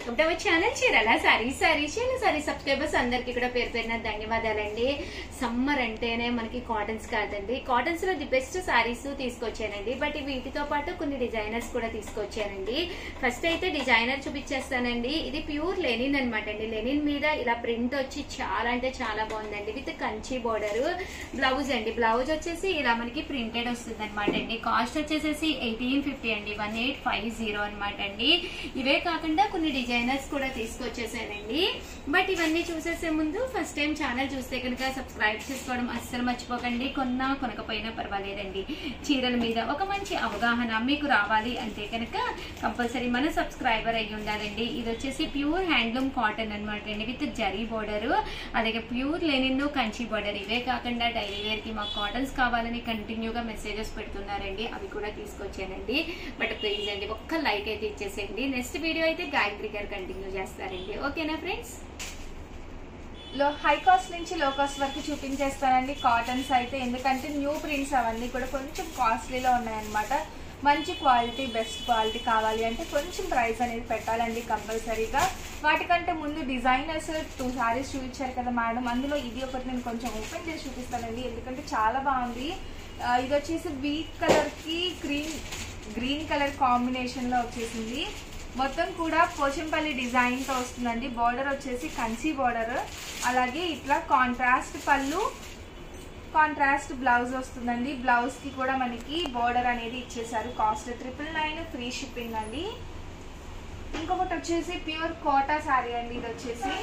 welcome to our channel చీరల sorry sorry చీరల sorry subscribers అందరికి కూడా పేరు పేరున ధన్యవాదాలండి సమ్మర్ అంటేనే మనకి కాటన్స్ కాదండి కాటన్స్ లో ది బెస్ట్ సారీస్ తీసుకొచ్చానండి బట్ వీటితో పాటు కొన్ని డిజైనర్స్ కూడా తీసుకొచ్చానండి ఫస్ట్ అయితే డిజైనర్ చూపించేస్తానండి ఇది ప్యూర్ లెనిన్ అనమాట అండి లెనిన్ మీద ఇలా ప్రింట్ వచ్చి చాలా అంటే చాలా బాగుందండి విత్ కంచి బోర్డర్ బ్లౌజ్ అండి బ్లౌజ్ వచ్చేసి ఇలా మనకి ప్రింటెడ్ వస్తుంది అనమాట అండి కాస్ట్ వచ్చేసేసి ఎయిటీన్ ఫిఫ్టీ అండి వన్ ఎయిట్ ఫైవ్ జీరో అనమాట అండి ఇవే కాకుండా కొన్ని డిజైనర్స్ కూడా తీసుకొచ్చేసానండి బట్ ఇవన్నీ చూసేసే ముందు ఫస్ట్ టైం ఛానల్ చూస్తే కనుక సబ్స్క్రైబ్ చేసుకోవడం అస్సలు మర్చిపోకండి కొన్నా కొనకపోయినా పర్వాలేదండి చీరల మీద ఒక మంచి అవగాహన మీకు రావాలి అంటే కనుక కంపల్సరీ మన సబ్స్క్రైబర్ అయ్యి ఉండాలండి ఇది వచ్చేసి ప్యూర్ హ్యాండ్లూమ్ కాటన్ అనమాట అండి విత్ జరీ బోర్డర్ అలాగే ప్యూర్ లెనిన్ కంచి బోర్డర్ ఇవే కాకుండా డైలీ వేర్ కి మాకు కాటన్స్ కావాలని కంటిన్యూగా మెసేజెస్ పెడుతున్నారండి అవి కూడా తీసుకొచ్చానండి బట్ ప్లీజ్ అండి ఒక్క లైక్ అయితే ఇచ్చేసేయండి నెక్స్ట్ వీడియో అయితే గాయత్రి గారు కంటిన్యూ చేస్తారండి ఓకేనా ఫ్రెండ్స్ లో హై కాస్ట్ నుంచి లో కాస్ట్ వరకు చూపించేస్తానండి కాటన్స్ అయితే ఎందుకంటే న్యూ ప్రింట్స్ అవన్నీ కూడా కొంచెం కాస్ట్లీలో ఉన్నాయన్నమాట మంచి క్వాలిటీ బెస్ట్ క్వాలిటీ కావాలి అంటే కొంచెం ప్రైస్ అనేది పెట్టాలండి కంపల్సరీగా వాటికంటే ముందు డిజైనర్స్ టూ సారీస్ చూపించారు కదా మేడం అందులో ఇది ఒకటి నేను కొంచెం ఓపెన్ చేసి చూపిస్తానండి ఎందుకంటే చాలా బాగుంది ఆ, ఇది వచ్చేసి వీట్ కలర్ కి గ్రీన్ గ్రీన్ కలర్ కాంబినేషన్ లో వచ్చేసింది మొత్తం కూడా పోచంపల్లి డిజైన్ తో వస్తుందండి బార్డర్ వచ్చేసి కంచి బార్డర్ అలాగే ఇట్లా కాంట్రాస్ట్ పళ్ళు కాంట్రాస్ట్ బ్లౌజ్ వస్తుందండి బ్లౌజ్ కి కూడా మనకి బార్డర్ అనేది ఇచ్చేసారు cost triple nine free shipping అండి ఇంకొకటి వచ్చేసి ప్యూర్ కోటా శారీ అండి ఇది వచ్చేసి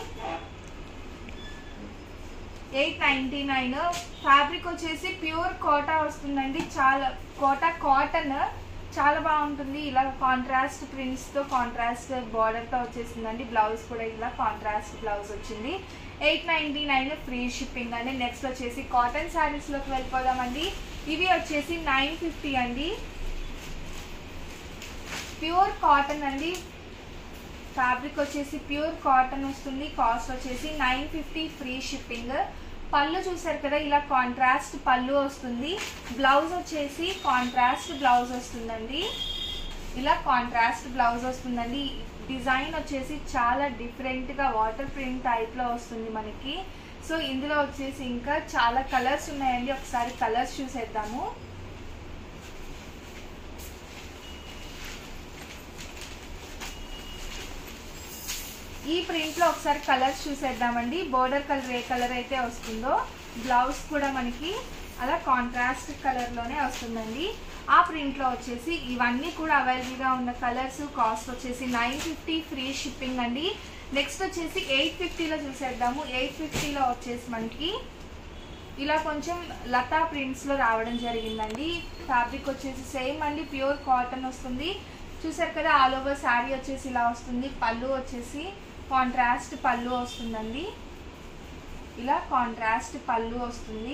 ఎయిట్ నైన్టీ నైన్ ఫ్యాబ్రిక్ వచ్చేసి ప్యూర్ కోటా వస్తుందండి చాలా కోటా కాటన్ చాలా బాగుంటుంది ఇలా కాంట్రాస్ట్ ప్రింట్స్ తో కాంట్రాస్ట్ బార్డర్ తో వచ్చేసిందండి బ్లౌజ్ కూడా ఇలా కాంట్రాస్ట్ బ్లౌజ్ వచ్చింది eight ninety nine free shipping అండి నెక్స్ట్ వచ్చేసి కాటన్ శారీస్ లోకి వెళ్ళిపోదామండి ఇవి వచ్చేసి నైన్ ఫిఫ్టీ అండి ప్యూర్ కాటన్ అండి ఫ్యాబ్రిక్ వచ్చేసి ప్యూర్ కాటన్ వస్తుంది కాస్ట్ వచ్చేసి నైన్ ఫిఫ్టీ ఫ్రీ షిప్పింగ్ పళ్ళు చూసారు కదా ఇలా కాంట్రాస్ట్ పళ్ళు వస్తుంది బ్లౌజ్ వచ్చేసి కాంట్రాస్ట్ బ్లౌజ్ వస్తుందండి ఇలా కాంట్రాస్ట్ బ్లౌజ్ వస్తుందండి డిజైన్ వచ్చేసి చాలా డిఫరెంట్ గా వాటర్ ప్రింట్ టైప్ లో వస్తుంది మనకి సో ఇందులో వచ్చేసి ఇంకా చాలా కలర్స్ ఉన్నాయండి ఒకసారి కలర్స్ చూసేద్దాము ఈ ప్రింట్ లో ఒకసారి కలర్స్ చూసేద్దామండి బోర్డర్ కలర్ ఏ కలర్ అయితే వస్తుందో బ్లౌజ్ కూడా మనకి అలా కాంట్రాస్ట్ కలర్ లోనే వస్తుందండి ఆ ప్రింట్ లో వచ్చేసి ఇవన్నీ కూడా అవైలబుల్ గా ఉన్న కలర్స్ కాస్ట్ వచ్చేసి నైన్ ఫిఫ్టీ ఫ్రీ షిప్పింగ్ అండి నెక్స్ట్ వచ్చేసి ఎయిట్ ఫిఫ్టీలో చూసేద్దాము ఎయిట్ ఫిఫ్టీలో వచ్చేసి మనకి ఇలా కొంచెం లతా ప్రింట్స్ లో రావడం జరిగిందండి ఫ్యాబ్రిక్ వచ్చేసి సేమ్ అండి ప్యూర్ కాటన్ వస్తుంది చూసారు కదా ఆల్ ఓవర్ శారీ వచ్చేసి ఇలా వస్తుంది పళ్ళు వచ్చేసి కాంట్రాస్ట్ పళ్ళు వస్తుందండి ఇలా కాంట్రాస్ట్ పళ్ళు వస్తుంది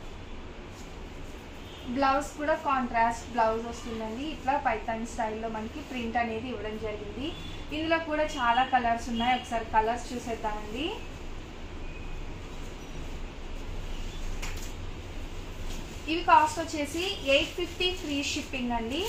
బ్లౌజ్ కూడా కాంట్రాస్ట్ బ్లౌజ్ వస్తుందండి ఇట్లా పైథాన్ స్టైల్లో మనకి ప్రింట్ అనేది ఇవ్వడం జరిగింది ఇందులో కూడా చాలా కలర్స్ ఉన్నాయి ఒకసారి కలర్స్ చూసేద్దామండి ఇవి కాస్ట్ వచ్చేసి ఎయిట్ ఫిఫ్టీ ఫ్రీ షిప్పింగ్ అండి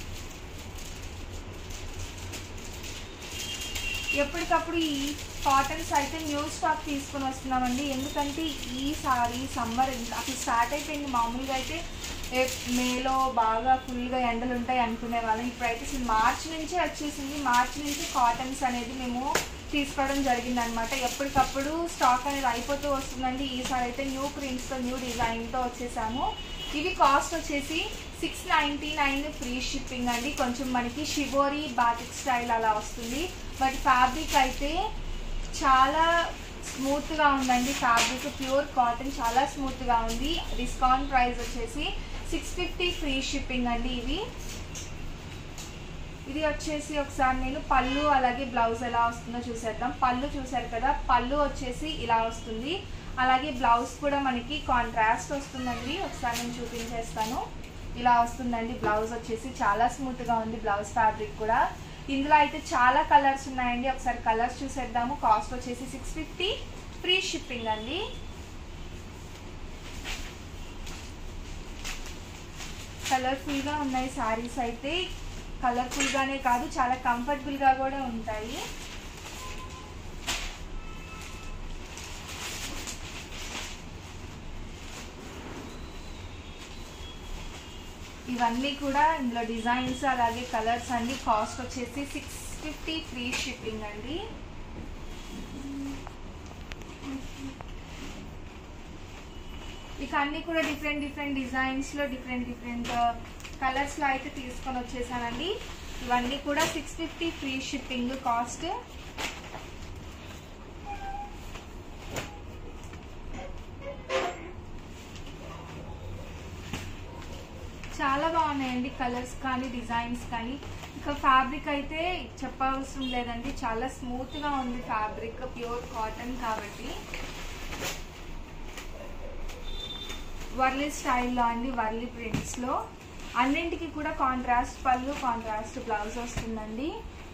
ఎప్పటికప్పుడు ఈ కాటన్స్ అయితే న్యూ స్టాక్ తీసుకొని వస్తున్నామండి ఎందుకంటే ఈ సారీ సమ్మర్ ఇంకా అసలు స్టార్ట్ అయిపోయింది మామూలుగా అయితే ఏ- మేలో బాగా ఫుల్గా ఎండలు ఉంటాయి అనుకునే వాళ్ళం ఇప్పుడైతే అసలు మార్చ్ నుంచే వచ్చేసింది మార్చ్ నుంచి కాటన్స్ అనేది మేము తీసుకోవడం జరిగింది అనమాట ఎప్పటికప్పుడు స్టాక్ అనేది అయిపోతూ వస్తుందండి ఈసారి అయితే న్యూ ప్రింట్స్తో న్యూ డిజైన్తో వచ్చేసాము ఇవి కాస్ట్ వచ్చేసి six ninety nine free shipping అండి కొంచెం మనకి షిబోరి బాటిక్ స్టైల్ అలా వస్తుంది బట్ ఫ్యాబ్రిక్ అయితే చాలా స్మూత్గా ఉందండి ఫ్యాబ్రిక్ ప్యూర్ కాటన్ చాలా స్మూత్గా ఉంది డిస్కౌంట్ ప్రైస్ వచ్చేసి సిక్స్ ఫిఫ్టీ ఫ్రీ షిప్పింగ్ అండి ఇవి ఇది వచ్చేసి ఒకసారి నేను పళ్ళు అలాగే బ్లౌజ్ ఎలా వస్తుందో చూసేద్దాం పళ్ళు చూసారు కదా పళ్ళు వచ్చేసి ఇలా వస్తుంది అలాగే బ్లౌజ్ కూడా మనకి కాంట్రాస్ట్ వస్తుందండి ఒకసారి నేను చూపించేస్తాను ఇలా వస్తుందండి బ్లౌజ్ వచ్చేసి చాలా స్మూత్ గా ఉంది బ్లౌజ్ ఫ్యాబ్రిక్ కూడా ఇందులో అయితే చాలా కలర్స్ ఉన్నాయండి ఒకసారి కలర్స్ చూసేద్దాము కాస్ట్ వచ్చేసి సిక్స్ ఫిఫ్టీ ఫ్రీ షిప్పింగ్ అండి కలర్ఫుల్ గా ఉన్నాయి సారీస్ అయితే కలర్ఫుల్ గానే కాదు చాలా కంఫర్టబుల్ గా కూడా ఉంటాయి ఇవన్నీ కూడా ఇందులో డిజైన్స్ అలాగే కలర్స్ అండి కాస్ట్ వచ్చేసి సిక్స్ ఫిఫ్టీ ఫ్రీ షిప్పింగ్ అండి ఇక అన్ని కూడా డిఫరెంట్ డిఫరెంట్ డిజైన్స్ లో డిఫరెంట్ డిఫరెంట్ కలర్స్ లో అయితే తీసుకొని వచ్చేసానండి ఇవన్నీ కూడా six fifty free shipping cost చాలా బాగున్నాయండి కలర్స్ కానీ డిజైన్స్ కానీ ఇంకా ఫ్యాబ్రిక్ అయితే చెప్పవసరం లేదండి చాలా స్మూత్ గా ఉంది ఫ్యాబ్రిక్ ప్యూర్ కాటన్ కాబట్టి వర్లీ స్టైల్లో అండి వర్లీ ప్రింట్స్ లో అన్నింటికి కూడా కాంట్రాస్ట్ పళ్ళు కాంట్రాస్ట్ బ్లౌజ్ వస్తుందండి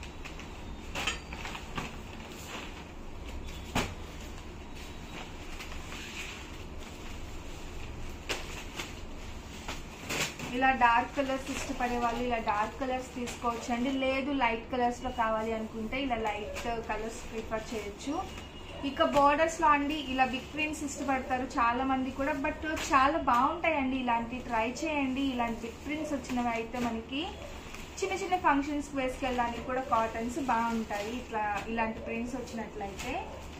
ఇలా డార్క్ కలర్స్ ఇష్టపడే వాళ్ళు ఇలా డార్క్ కలర్స్ తీసుకోవచ్చు అండి లేదు లైట్ కలర్స్ లో కావాలి అనుకుంటే ఇలా లైట్ కలర్స్ ప్రిఫర్ చేయొచ్చు ఇక బోర్డర్స్ లో అండి ఇలా బిగ్ ప్రింట్స్ ఇష్టపడతారు చాలా మంది కూడా బట్ చాలా బాగుంటాయండి ఇలాంటి ట్రై చేయండి ఇలాంటి బిగ్ ప్రింట్స్ వచ్చినవి అయితే మనకి చిన్న చిన్న ఫంక్షన్స్ వేసుకెళ్ళడానికి కూడా కాటన్స్ బాగుంటాయి ఇట్లా ఇలాంటి ప్రింట్స్ వచ్చినట్లయితే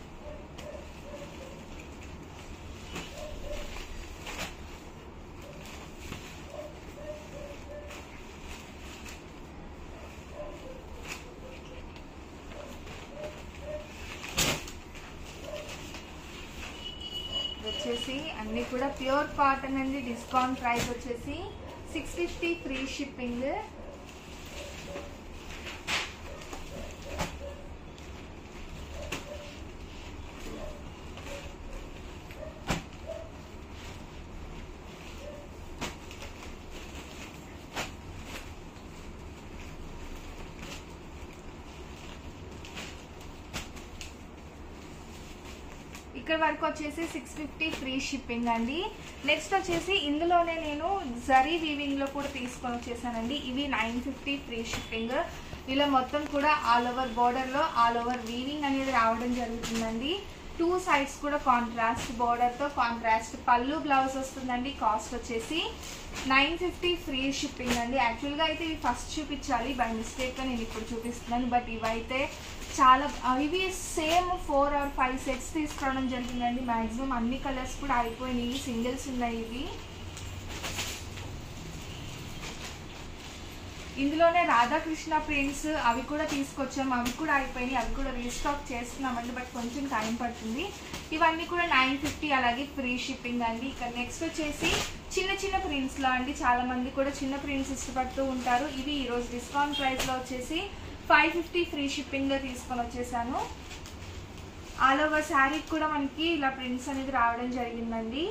వచ్చేసి అన్ని కూడా ప్యూర్ కాటన్ అండి డిస్కౌంట్ ప్రైస్ వచ్చేసి సిక్స్ ఫిఫ్టీ ఫ్రీ షిప్పింగ్ ఇక్కడ వరకు వచ్చేసి సిక్స్ ఫిఫ్టీ ఫ్రీ షిప్పింగ్ అండి నెక్స్ట్ వచ్చేసి ఇందులోనే నేను జరీ వీవింగ్ లో కూడా తీసుకొని వచ్చేసానండి ఇవి నైన్ ఫిఫ్టీ ఫ్రీ షిప్పింగ్ ఇలా మొత్తం కూడా ఆల్ ఓవర్ బోర్డర్ లో ఆల్ ఓవర్ వీవింగ్ అనేది రావడం జరుగుతుందండి టూ సైడ్స్ కూడా కాంట్రాస్ట్ బోర్డర్ తో కాంట్రాస్ట్ పళ్ళు బ్లౌజ్ వస్తుందండి కాస్ట్ వచ్చేసి నైన్ ఫిఫ్టీ ఫ్రీ షిప్పింగ్ అండి యాక్చువల్ గా అయితే ఇవి ఫస్ట్ చూపించాలి బై మిస్టేక్ గా నేను ఇప్పుడు చూపిస్తున్నాను బట్ ఇవైతే చాలా ఇవి same four or five sets తీసుకురావడం జరిగిందండి మాక్సిమం అన్ని కలర్స్ కూడా అయిపోయినాయి సింగిల్స్ ఉన్నాయి ఇవి ఇందులోనే రాధాకృష్ణ ప్రింట్స్ అవి కూడా తీసుకొచ్చాం అవి కూడా అయిపోయినాయి అవి కూడా రీస్టాక్ చేస్తున్నామండి బట్ కొంచెం టైం పడుతుంది ఇవన్నీ కూడా నైన్ ఫిఫ్టీ అలాగే ఫ్రీ షిప్పింగ్ అండి ఇక నెక్స్ట్ వచ్చేసి చిన్న చిన్న ప్రింట్స్ లో అండి చాలా మంది కూడా చిన్న ప్రింట్స్ ఇష్టపడుతూ ఉంటారు ఇవి ఈరోజు డిస్కౌంట్ ప్రైస్ లో వచ్చేసి ఫైవ్ ఫిఫ్టీ ఫ్రీ షిప్పింగ్ లో తీసుకొని వచ్చేసాను ఆల్ ఓవర్ శారీకి కూడా మనకి ఇలా ప్రింట్స్ అనేది రావడం జరిగిందండి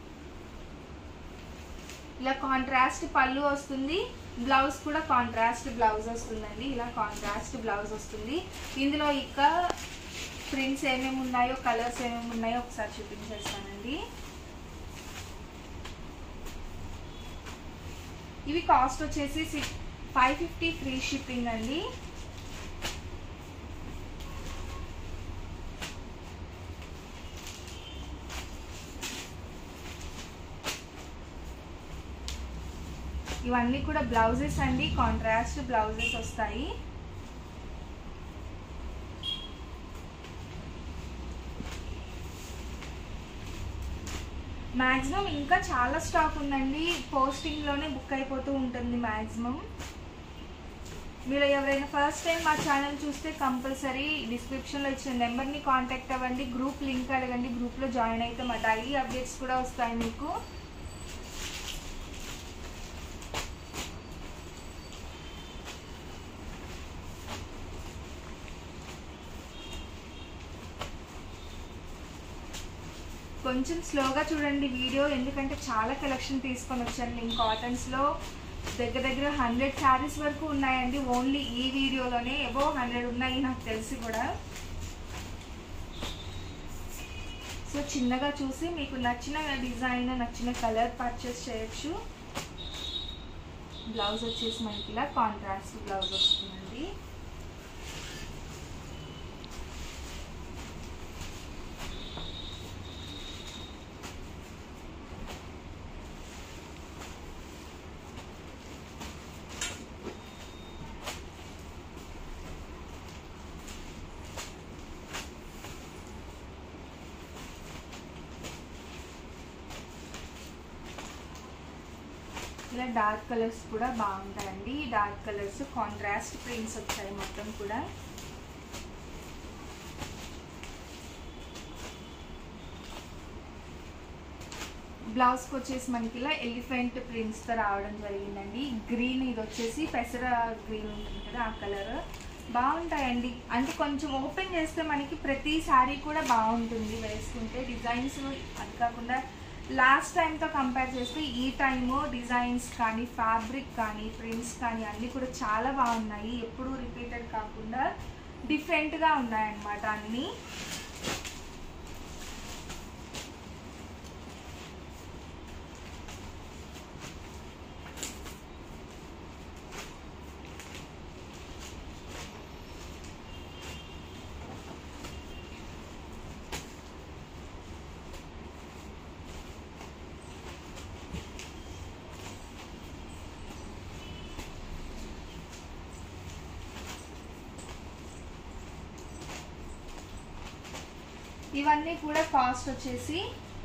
ఇలా కాంట్రాస్ట్ పళ్ళు వస్తుంది బ్లౌజ్ కూడా కాంట్రాస్ట్ బ్లౌజ్ వస్తుందండి ఇలా కాంట్రాస్ట్ బ్లౌజ్ వస్తుంది ఇందులో ఇక ప్రింట్స్ ఏమేమి ఉన్నాయో కలర్స్ ఏమేమి ఉన్నాయో ఒకసారి చూపించేస్తానండి ఇవి కాస్ట్ వచ్చేసి six five fifty free shipping అండి ఇవన్నీ కూడా బ్లౌజెస్ అండి కాంట్రాస్ట్ బ్లౌజెస్ వస్తాయి మ్యాక్సిమం ఇంకా చాలా స్టాక్ ఉందండి పోస్టింగ్ లోనే బుక్ అయిపోతూ ఉంటుంది మ్యాక్సిమం మీరు ఎవరైనా ఫస్ట్ టైం మా ఛానల్ చూస్తే కంపల్సరీ డిస్క్రిప్షన్లో ఇచ్చిన నెంబర్ని కాంటాక్ట్ అవ్వండి గ్రూప్ లింక్ అడగండి గ్రూప్లో జాయిన్ అయితే మా డైలీ అప్డేట్స్ కూడా వస్తాయి మీకు కొంచెం స్లోగా చూడండి వీడియో ఎందుకంటే చాలా కలెక్షన్ తీసుకొని వచ్చాను నేను కాటన్స్లో దగ్గర దగ్గర హండ్రెడ్ శారీస్ వరకు ఉన్నాయండి ఓన్లీ ఈ వీడియోలోనే ఎబో హండ్రెడ్ ఉన్నాయి నాకు తెలిసి కూడా సో చిన్నగా చూసి మీకు నచ్చిన డిజైన్ నచ్చిన కలర్ పర్చేస్ చేయొచ్చు బ్లౌజ్ వచ్చేసి మనకి ఇలా కాంట్రాస్ట్ బ్లౌజ్ వస్తుందండి ఇలా డార్క్ కలర్స్ కూడా బాగుంటాయండి డార్క్ కలర్స్ కాంట్రాస్ట్ ప్రింట్స్ వచ్చాయి మొత్తం కూడా బ్లౌజ్కి వచ్చేసి మనకి ఇలా ఎలిఫెంట్ ప్రింట్స్తో రావడం జరిగిందండి గ్రీన్ ఇది వచ్చేసి పెసర గ్రీన్ ఉంటుంది కదా ఆ కలర్ బాగుంటాయండి అంటే కొంచెం ఓపెన్ చేస్తే మనకి ప్రతి శారీ కూడా బాగుంటుంది వేసుకుంటే డిజైన్స్ అది కాకుండా లాస్ట్ టైంతో కంపేర్ చేస్తే ఈ టైము డిజైన్స్ కానీ ఫ్యాబ్రిక్ కానీ ప్రింట్స్ కానీ అన్నీ కూడా చాలా బాగున్నాయి ఎప్పుడూ రిపీటెడ్ కాకుండా డిఫరెంట్గా ఉన్నాయన్నమాట అన్నీ ఇవన్నీ కూడా కాస్ట్ వచ్చేసి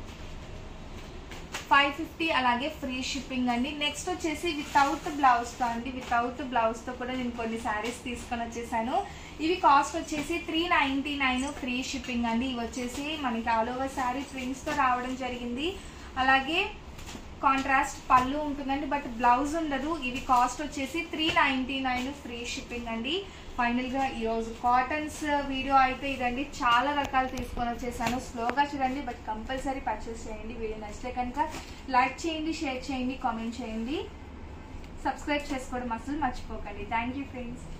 ఫైవ్ ఫిఫ్టీ అలాగే ఫ్రీ షిప్పింగ్ అండి నెక్స్ట్ వచ్చేసి వితౌట్ బ్లౌజ్తో అండి వితౌట్ బ్లౌజ్తో కూడా నేను కొన్ని శారీస్ తీసుకొని వచ్చేసాను ఇవి కాస్ట్ వచ్చేసి three ninety nine free shipping అండి ఇవి వచ్చేసి మనకి ఆల్ ఓవర్ శారీ ప్రింట్స్తో రావడం జరిగింది అలాగే కాంట్రాస్ట్ పళ్ళు ఉంటుందండి బట్ బ్లౌజ్ ఉండదు ఇవి కాస్ట్ వచ్చేసి three ninety nine free shipping అండి ఫైనల్గా ఈరోజు కాటన్స్ వీడియో అయితే ఇదండి చాలా రకాలు తీసుకొని వచ్చేసాను స్లోగా చూడండి బట్ కంపల్సరీ పర్చేస్ చేయండి వీడియో నచ్చితే కనుక లైక్ చేయండి షేర్ చేయండి కామెంట్ చేయండి సబ్స్క్రైబ్ చేసుకోవడం అసలు మర్చిపోకండి థ్యాంక్ యూ ఫ్రెండ్స్